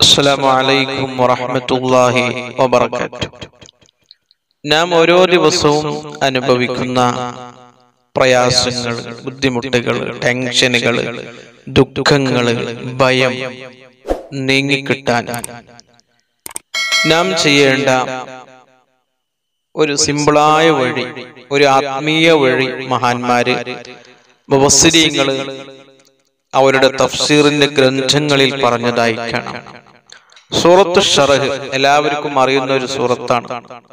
അസ്സലാമു അലൈക്കും വറഹ്മത്തുള്ളാഹി വബറകാതുഹു നാം ഓരോ ദിവസവും അനുഭവിക്കുന്ന പ്രയാസങ്ങൾ ബുദ്ധിമുട്ടുകൾ ടെൻഷനുകൾ ദുഃഖങ്ങൾ ഭയം നീങ്ങിക്കിട്ടാൻ നാം ചെയ്യേണ്ട ഒരു സിമ്പിളായ വഴി ഒരു ആത്മീയ വഴി മഹാന്മാര് മുബസ്സിരീങ്ങള് അവരുടെ തഫ്സീറിന്റെ ഗ്രന്ഥങ്ങളിൽ പറഞ്ഞതായി കാണാം സൂറത്ത് ഷറഹ് എല്ലാവർക്കും അറിയുന്ന ഒരു സൂറത്താണ്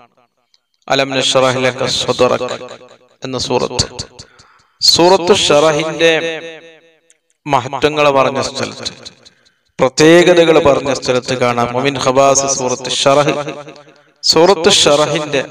അലം നഷ്റഹ് ലക സദറക് എന്ന സൂറത്ത് സൂറത്ത് ഷറഹിന്റെ മഹത്വങ്ങൾ പറഞ്ഞ സ്ഥലത്ത് പ്രത്യേകതകൾ പറഞ്ഞ സ്ഥലത്ത് കാണാം മൊമിൻ ഖബാസ് സൂറത്ത് ഷറഹ് സൂറത്ത് ഷറഹിന്റെ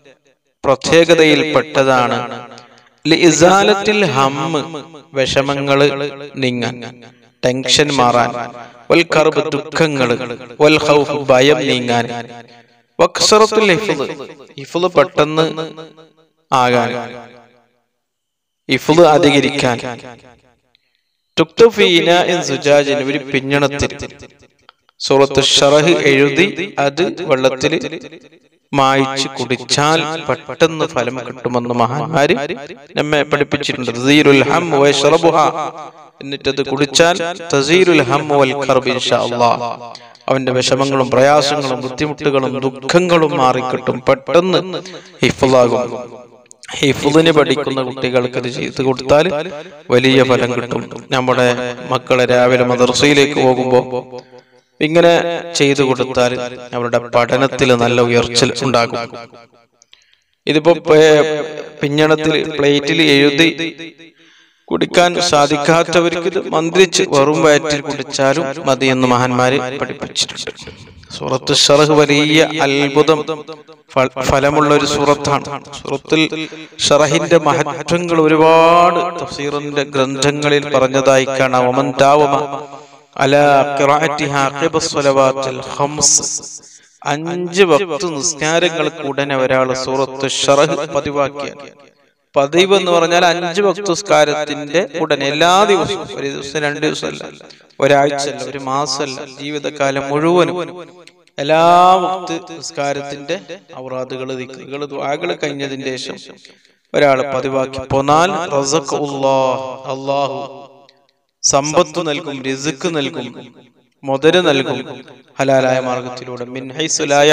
പ്രത്യേകതയിൽപ്പെട്ടതാണ് ലിസാലത്തിൽ ഹമ്മ് വിഷമങ്ങള് നീങ്ങാൻ ടെൻഷൻ മാറാൻ വൽ കർബ് ദുഃഖങ്ങള് വൽ ഖൗഫ് ഭയം നീങ്ങാൻ വക്സറത്തുൽ ഹിഫ്ള് ഹിഫ്ള് പെട്ടെന്ന് ആകാൻ ഹിഫ്ള് അധികരിക്കാൻ തുക്തഫീന ഇൻ സുജാജിൻ ഒരു പിഞ്ഞണത്തിൽ സൂറത്ത് ഷറഹ് എഴുതി അത് വെള്ളത്തിൽ മായിച്ച് കുടിച്ചാൽ പെട്ടെന്ന് ഫലം കിട്ടുമെന്ന് മഹാന്മാര് നമ്മെ പഠിപ്പിച്ചിട്ടുണ്ട് തസീരുൽ ഹം വയശ്റബുഹ എന്നിട്ടത് കുടിച്ചാൽ തസീരുൽ ഹം വൽ കർബ് ഇൻഷാ അല്ലാഹ് അവന്റെ വിഷമങ്ങളും പ്രയാസങ്ങളും ബുദ്ധിമുട്ടുകളും ദുഃഖങ്ങളും മാറിക്കിട്ടും പെട്ടെന്ന് ഹിഫ്ലാകും ഹിഫുദിന് പഠിക്കുന്ന കുട്ടികൾക്ക് ഇത് ചെയ്ത് കൊടുത്താൽ വലിയ ഫലം കിട്ടും നമ്മുടെ മക്കളെ രാവിലെ മദർസയിലേക്ക് പോകുമ്പോൾ ഇങ്ങനെ ചെയ്തു കൊടുത്താൽ അവരുടെ പഠനത്തിൽ നല്ല ഉയർച്ച ഉണ്ടാകും ഇതിപ്പോ പിഞ്ഞണത്തിൽ പ്ലേറ്റിൽ എഴുതി കുടിക്കാൻ സാധിക്കാത്തവർക്ക് ഇത് മന്ത്രിച്ച് വെറും വയറ്റിൽ കുടിച്ചാലും മതി എന്ന് മഹാന്മാര് പഠിപ്പിച്ചിട്ടുണ്ട് സൂറത്ത് ഷറഹ് വലിയ അത്ഭുതം ഫലമുള്ള ഒരു സൂറത്താണ് സൂറത്തിൽ ഷറഹിന്റെ മഹത്വങ്ങൾ ഒരുപാട് തഫ്സീറിന്റെ ഗ്രന്ഥങ്ങളിൽ പറഞ്ഞതായി കാണാം ഒമൻ താവമ അലാ ഖിറാഅത്തിഹാ ഖിബസ്സലവാത്തിൽ ഖംസ് അഞ്ച് വക്ത് നിസ്കാരങ്ങൾക്ക് ഉടനെ ഒരാൾ സൂറത്ത് ഷറഹ് പതിവാക്കിയ പതിവ് എന്ന് പറഞ്ഞാൽ അഞ്ച് വക്തുസ്കാരത്തിന്റെ ഉടനെ എല്ലാ ദിവസവും ഒരു ദിവസം രണ്ട് ദിവസമല്ല ഒരാഴ്ച അല്ല ഒരു മാസമല്ല ജീവിതകാലം മുഴുവനും എല്ലാ വക്ത് നിസ്കാരത്തിന്റെ ഔറാദുകൾ ദിക്കുകൾ ദ്വാകൾ കഴിഞ്ഞതിന് ശേഷം ഒരാൾ പതിവാക്കി പോന്നാൽ അള്ളാഹു സമ്പത്ത് നൽകും റിസുക്ക് നൽകും മുതല് നൽകും ഹലാലായ മാർഗത്തിലൂടെ മിൻഹൈസുലായ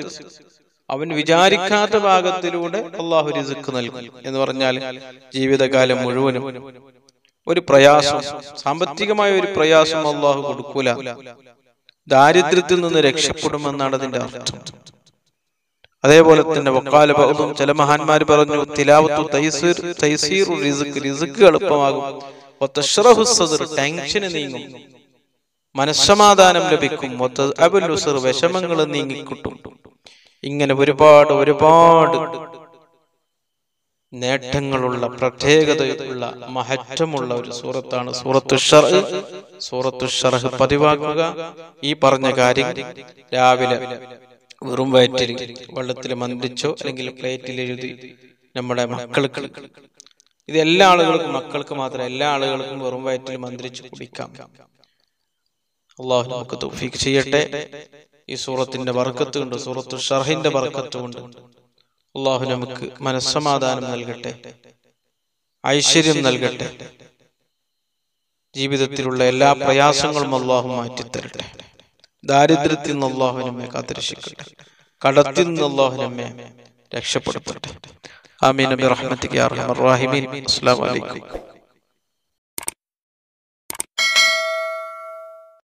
അവൻ വിചാരിക്കാത്ത ഭാഗത്തിലൂടെ അള്ളാഹു റിസുക്ക് നൽകും എന്ന് പറഞ്ഞാൽ ജീവിതകാലം മുഴുവനും ഒരു പ്രയാസം സാമ്പത്തികമായ ഒരു പ്രയാസം അള്ളാഹു കൊടുക്കൂല ദാരിദ്ര്യത്തിൽ നിന്ന് രക്ഷപ്പെടുമെന്നാണ് അതിന്റെ അർത്ഥം അതേപോലെ തന്നെ വക്കാല ബഹുദും ചില മഹാന്മാർ പറഞ്ഞു തിലാവത്തു തൈസീർ തൈസീർ റിസുക്ക് റിസുക്ക് എളുപ്പമാകും ടെൻഷന് നീങ്ങും മനസ്സമാധാനം ലഭിക്കും വിഷമങ്ങൾ നീങ്ങിക്കിട്ടും ഇങ്ങനെ ഒരുപാട് ഒരുപാട് നേട്ടങ്ങളുള്ള പ്രത്യേകതയുള്ള മഹത്വമുള്ള ഒരു സൂറത്താണ് സൂറത്തു ഷർഹ് സൂറത്തു ഷർഹ് പതിവാക്കുക ഈ പറഞ്ഞ കാര്യം രാവിലെ വെറും വയറ്റിൽ വെള്ളത്തിൽ മന്ത്രിച്ചോ അല്ലെങ്കിൽ പ്ലേറ്റിൽ എഴുതി നമ്മുടെ മക്കൾക്ക് ഇത് എല്ലാ ആളുകൾക്കും മക്കൾക്ക് മാത്രം എല്ലാ ആളുകൾക്കും വെറും വയറ്റിൽ മന്ത്രിച്ച് കുടിക്കാം അള്ളാഹു നമുക്ക് തൗഫീഖ് ചെയ്യട്ടെ ഈ സൂറത്തിന്റെ ബർക്കത്ത് കൊണ്ട് സൂറത്തു ഷർഹിന്റെ ബർക്കത്ത് കൊണ്ട് അള്ളാഹു നമുക്ക് മനസ്സമാധാനം നൽകട്ടെ ഐശ്വര്യം നൽകട്ടെ ജീവിതത്തിലുള്ള എല്ലാ പ്രയാസങ്ങളും അള്ളാഹു മാറ്റിത്തരട്ടെ ദാരിദ്ര്യത്തിൽ നിന്ന് അള്ളാഹു നമ്മെ കാത്തിരക്ഷിക്കട്ടെ കടത്തിൽ നിന്ന് അള്ളാഹു നമ്മെ രക്ഷപ്പെടുത്തട്ടെ ആമീൻ ബിറഹ്മതിക യാ അർഹമർ റഹീമീൻ അസ്സലാമു അലൈക്കും